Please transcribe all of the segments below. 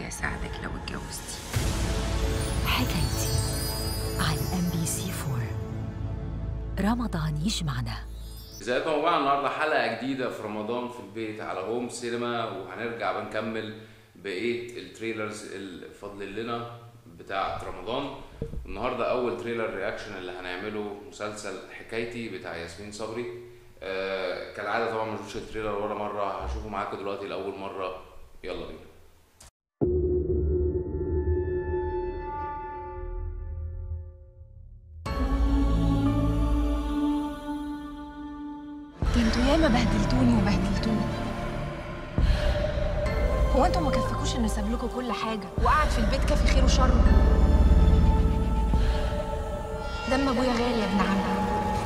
يساعدك لو اتجوزتي حكايتي على ام بي سي 4 رمضان يجمعنا ازيكم يا جماعه النهارده حلقه جديده في رمضان في البيت على هوم سينما وهنرجع بنكمل بقيه التريلرز اللي فاضل لنا بتاعه رمضان النهارده اول تريلر رياكشن اللي هنعمله مسلسل حكايتي بتاع ياسمين صبري آه كالعاده طبعا ما شفتش التريلر ولا مره هشوفه معاكم دلوقتي لاول مره يلا بينا ده انتوا ياما بهدلتوني وبهدلتوني هو انتوا ما كفكوش ان ساب لكم كل حاجه وقعد في البيت كافي خير وشر دم ابويا غالي يا ابن عم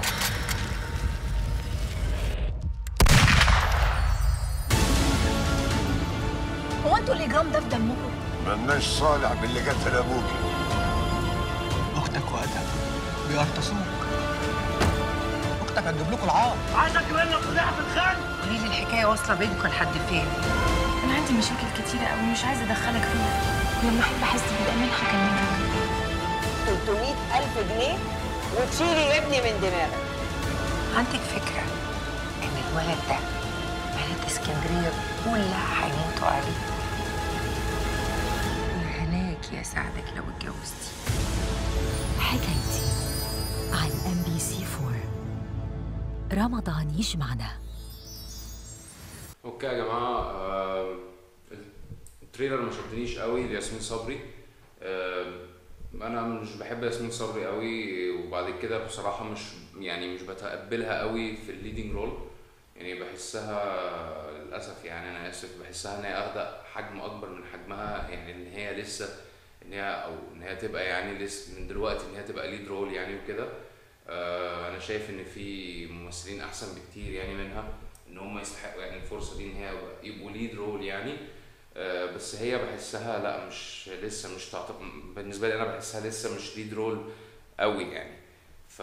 هو انتوا الاجرام ده في دمكم ملناش صالح باللي قتل ابوك اختك وقتها بيغطسوك اختك هتجيب لكم العار قولي لي الحكايه واصله بينكم لحد فين انا عندي مشاكل كتيره قوي مش عايزه ادخلك فيها ولما احب احس بالامان هكلمك 300 ألف جنيه وتشيلي ابني من دماغك عندك فكره ان الولد ده بنات اسكندريه كلها هيموتوا عليه يا هناك يا سعدك لو اتجوزتي حكايتي على ام بي سي 4 رمضان يجمعنا اوكي يا جماعه آه، التريلر ما شدنيش قوي لياسمين صبري آه، انا مش بحب ياسمين صبري قوي وبعد كده بصراحه مش يعني مش بتقبلها قوي في الليدنج رول يعني بحسها للاسف يعني انا اسف بحسها ان هي اخده حجم اكبر من حجمها يعني ان هي لسه ان هي او ان هي تبقى يعني لسه من دلوقتي ان هي تبقى ليد رول يعني وكده آه، انا شايف ان في ممثلين احسن بكتير يعني منها ان هم يستحقوا يعني الفرصه دي ان هي يبقوا ليد رول يعني آه، بس هي بحسها لا مش لسه مش تعتبر بالنسبه لي انا بحسها لسه مش ليد رول قوي يعني ف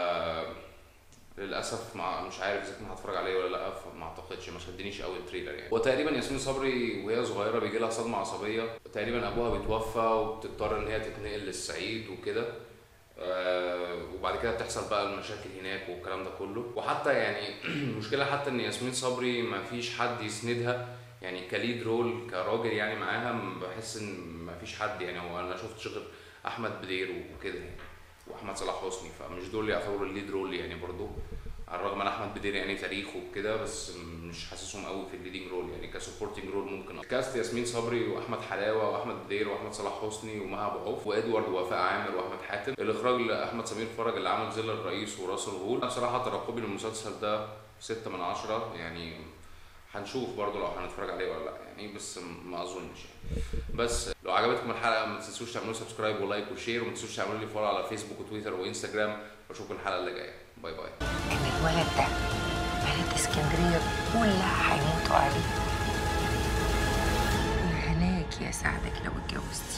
للاسف مع مش عارف اذا كنت هتفرج عليه ولا لا فما اعتقدش ما شدنيش قوي التريلر يعني وتقريبا ياسمين صبري وهي صغيره بيجي لها صدمه عصبيه تقريبا ابوها بيتوفى وبتضطر ان هي تتنقل للصعيد وكده آه، وبعد كده بتحصل بقى المشاكل هناك والكلام ده كله وحتى يعني المشكله حتى ان ياسمين صبري ما فيش حد يسندها يعني كليد رول كراجل يعني معاها م- بحس ان ما فيش حد يعني هو انا شفت غير احمد بدير وكده يعني واحمد صلاح حسني فمش دول يعتبروا الليد رول يعني برضو على الرغم ان احمد بدير يعني تاريخه وكده بس مش حاسسهم قوي في الليدنج رول يعني كسبورتنج رول ممكن كاست ياسمين صبري واحمد حلاوه واحمد بدير واحمد صلاح حسني ومها ابو عوف وادوارد ووفاء عامر واحمد حاتم الاخراج لاحمد سمير فرج اللي عمل ظل الرئيس وراس الغول انا بصراحه ترقبي للمسلسل ده ستة من عشرة يعني هنشوف برضو لو هنتفرج عليه ولا لا يعني بس ما اظنش يعني بس لو عجبتكم الحلقه ما تنسوش تعملوا سبسكرايب ولايك وشير وما تنسوش تعملوا لي فولو على فيسبوك وتويتر وانستجرام واشوفكم الحلقه اللي جايه باي باي ان الولد ده بنات اسكندريه كلها هيموتوا عليه يا هناك يا سعدك لو اتجوزتي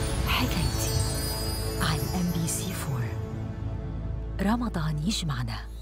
حكايتي على ام بي سي 4 رمضان يجمعنا